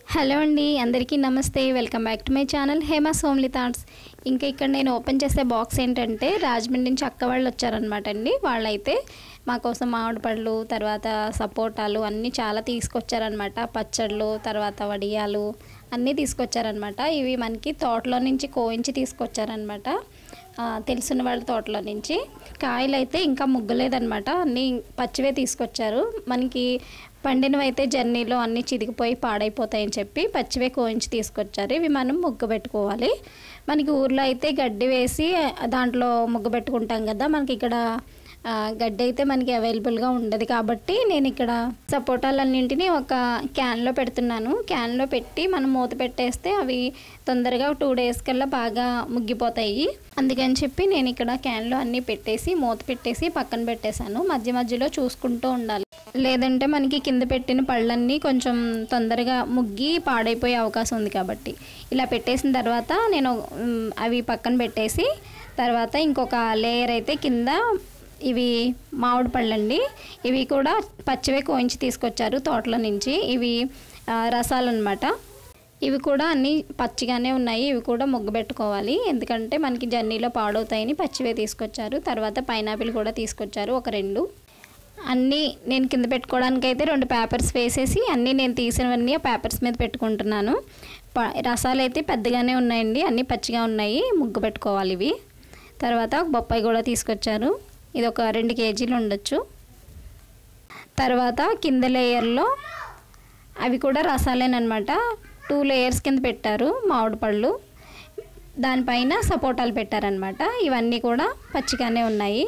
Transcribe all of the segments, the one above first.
hello అండి అందరికీ నమస్తే welcome back to my channel Hema సోమ్లీ థాట్స్ ఇంకా ఇక్కడ నేను ఓపెన్ చేసే బాక్స్ ఏంటంటే రాజమండ్రి నుంచి అక్క వాళ్ళు వచ్చారనమాట అండి వాళ్ళైతే మా కోసం మామిడి పళ్ళు తర్వాత సపోటాలు అన్నీ చాలా తీసుకొచ్చారనమాట పచ్చళ్ళు తర్వాత వడియాలు అన్నీ తీసుకొచ్చారనమాట ఇవి మనకి తోటలో నుంచి కోయించి తీసుకొచ్చారనమాట ఆ, తెలిసిన వాళ్ళ తోటలో నుంచి కాయలు అయితే ఇంకా ముగ్గలేదనమాట అన్నీ పచ్చివే తీసుకొచ్చారు మనకి పండినవి అయితే జర్నీలో అన్నీ చిదిగిపోయి పాడైపోతాయని చెప్పి పచ్చివే కోయించి తీసుకొచ్చారు ఇవి మనం ముగ్గు పెట్టుకోవాలి మనకి ఊర్లో అయితే గడ్డి వేసి దాంట్లో ముగ్గు పెట్టుకుంటాం కదా మనకి ఇక్కడ ఆ, గడ్డి అయితే మనకి అవైలబుల్గా ఉండదు కాబట్టి నేను ఇక్కడ సపోటాలన్నింటినీ ఒక క్యాన్లో పెడుతున్నాను క్యాన్లో పెట్టి మనం మూత పెట్టేస్తే అవి తొందరగా టూ డేస్ కల్లా బాగా ముగ్గిపోతాయి అందుకని చెప్పి నేను ఇక్కడ క్యాన్లో అన్నీ పెట్టేసి మూత పెట్టేసి పక్కన పెట్టేశాను మధ్య మధ్యలో చూసుకుంటూ ఉండాలి లేదంటే మనకి కింద పెట్టిన పళ్ళన్నీ కొంచెం తొందరగా ముగ్గి పాడైపోయే అవకాశం ఉంది కాబట్టి ఇలా పెట్టేసిన తర్వాత నేను మ్, అవి పక్కన పెట్టేసి తర్వాత ఇంకొక లేయర్ అయితే కింద ఇవి మామిడి పళ్ళండి ఇవి కూడా పచ్చివే కోయించి తీసుకొచ్చారు తోటల నుంచి ఇవి ఆ, రసాలు అనమాట ఇవి కూడా అన్నీ పచ్చిగానే ఉన్నాయి ఇవి కూడా ముగ్గు పెట్టుకోవాలి ఎందుకంటే మనకి జర్నీలో పాడవుతాయని పచ్చివే తీసుకొచ్చారు తర్వాత పైనాపిల్ కూడా తీసుకొచ్చారు ఒక రెండు అన్నీ నేను కింద పెట్టుకోవడానికి అయితే రెండు పేపర్స్ వేసేసి అన్నీ నేను తీసినవన్నీ ఆ పేపర్స్ మీద పెట్టుకుంటున్నాను ప- రసాలు అయితే పెద్దగానే ఉన్నాయండి అన్నీ పచ్చిగా ఉన్నాయి ముగ్గు పెట్టుకోవాలి ఇవి తర్వాత ఒక బొప్పాయి కూడా తీసుకొచ్చారు ఇది ఒక రెండు కేజీలు ఉండొచ్చు తర్వాత కింద లేయర్లో అవి కూడా రసాలేనమాట టూ లేయర్స్ కింద పెట్టారు మామిడి పళ్ళు దానిపైన సపోటాలు పెట్టారనమాట ఇవన్నీ కూడా పచ్చిగానే ఉన్నాయి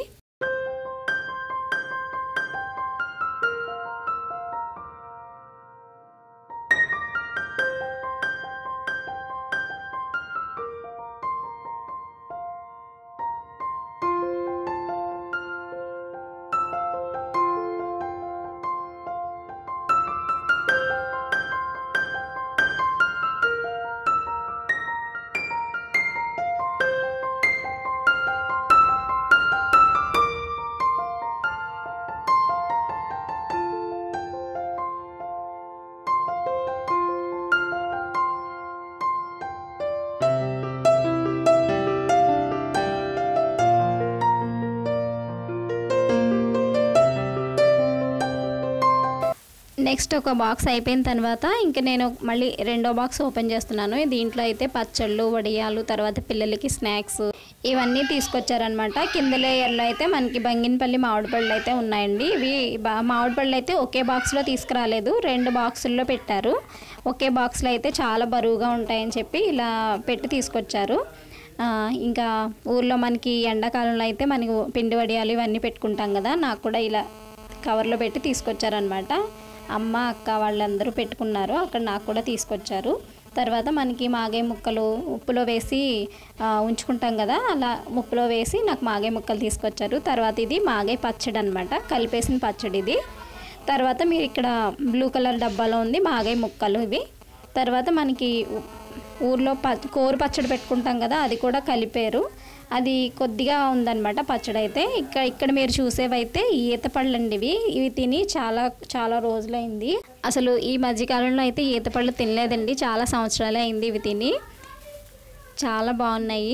నెక్స్ట్ ఒక బాక్స్ అయిపోయిన తర్వాత ఇంకా నేను మళ్ళీ రెండో బాక్స్ ఓపెన్ చేస్తున్నాను దీంట్లో అయితే పచ్చళ్ళు వడియాలు తర్వాత పిల్లలకి స్నాక్స్ ఇవన్నీ తీసుకొచ్చారనమాట కింద లేయర్లో అయితే మనకి బంగినపల్లి మామిడి పళ్ళు అయితే ఉన్నాయండి ఇవి బా- మామిడి పళ్ళు అయితే ఒకే బాక్స్లో తీసుకురాలేదు రెండు బాక్సుల్లో పెట్టారు ఒకే బాక్స్లో అయితే చాలా బరువుగా ఉంటాయని చెప్పి ఇలా పెట్టి తీసుకొచ్చారు ఆ, ఇంకా ఊర్లో మనకి ఎండాకాలంలో అయితే మనకి పిండి వడియాలు ఇవన్నీ పెట్టుకుంటాం కదా నాకు కూడా ఇలా కవర్లో పెట్టి తీసుకొచ్చారనమాట అమ్మ అక్క వాళ్ళందరూ పెట్టుకున్నారు అక్కడ నాకు కూడా తీసుకొచ్చారు తర్వాత మనకి మాగే ముక్కలు ఉప్పులో వేసి ఆ, ఉంచుకుంటాం కదా అలా ఉప్పులో వేసి నాకు మాగే ముక్కలు తీసుకొచ్చారు తర్వాత ఇది మాగే పచ్చడి అనమాట కలిపేసిన పచ్చడి ఇది తర్వాత మీరు ఇక్కడ బ్లూ కలర్ డబ్బాలో ఉంది మాగే ముక్కలు ఇవి తర్వాత మనకి ఉ- ఊర్లో ప కోరు పచ్చడి పెట్టుకుంటాం కదా అది కూడా కలిపారు అది కొద్దిగా ఉందన్నమాట పచ్చడి అయితే ఇక్కడ ఇక్కడ మీరు చూసేవైతే ఈత పళ్ళు అండి ఇవి ఇవి తిని చాలా చాలా రోజులైంది అసలు ఈ మధ్యకాలంలో అయితే ఈత పళ్ళు తినలేదండి చాలా సంవత్సరాలే అయింది ఇవి తిని చాలా బాగున్నాయి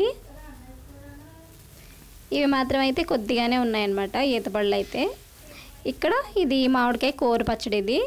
ఇవి మాత్రం అయితే కొద్దిగానే ఉన్నాయన్నమాట ఈత పళ్ళు అయితే ఇక్కడ ఇది మామిడికాయ కూర పచ్చడి ఇది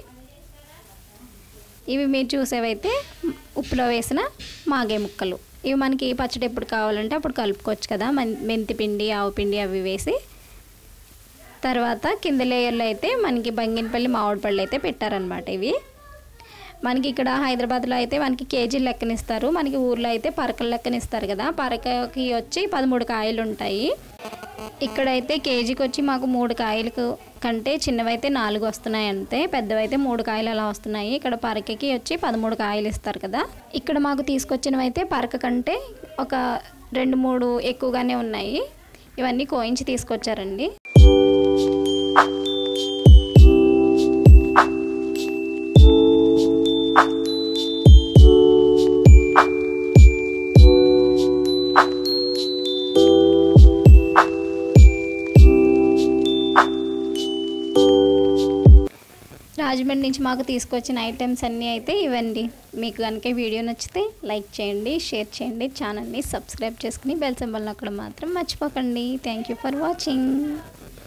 ఇవి మీరు చూసేవైతే ఉప్పులో వేసిన మాగే ముక్కలు ఇవి మనకి పచ్చడి ఎప్పుడు కావాలంటే అప్పుడు కలుపుకోవచ్చు కదా మన్ మెంతి పిండి ఆవు పిండి అవి వేసి తర్వాత కింద లేయర్లో అయితే మనకి బంగినపల్లి మామిడి పళ్ళు అయితే పెట్టారనమాట ఇవి మనకి ఇక్కడ హైదరాబాద్లో అయితే మనకి కేజీ లెక్కన ఇస్తారు మనకి ఊర్లో అయితే పరకల లెక్కన ఇస్తారు కదా పరకకి వచ్చి పదమూడు కాయలు ఉంటాయి ఇక్కడైతే కేజీకి వచ్చి మాకు మూడు కాయలకు కంటే చిన్నవైతే నాలుగు వస్తున్నాయి అంతే పెద్దవైతే మూడు కాయలు అలా వస్తున్నాయి ఇక్కడ పరకకి వచ్చి పదమూడు కాయలు ఇస్తారు కదా ఇక్కడ మాకు తీసుకొచ్చినవి అయితే పరక కంటే ఒక రెండు మూడు ఎక్కువగానే ఉన్నాయి ఇవన్నీ కోయించి తీసుకొచ్చారండి రాజమండ్రి నుంచి మాకు తీసుకొచ్చిన ఐటమ్స్ అన్నీ అయితే ఇవ్వండి మీకు కనుక వీడియో నచ్చితే లైక్ చేయండి షేర్ చేయండి ఛానల్ని సబ్స్క్రైబ్ చేసుకుని బెల్ సింబల్ నొక్కడం మాత్రం మర్చిపోకండి థ్యాంక్ యూ ఫర్ వాచింగ్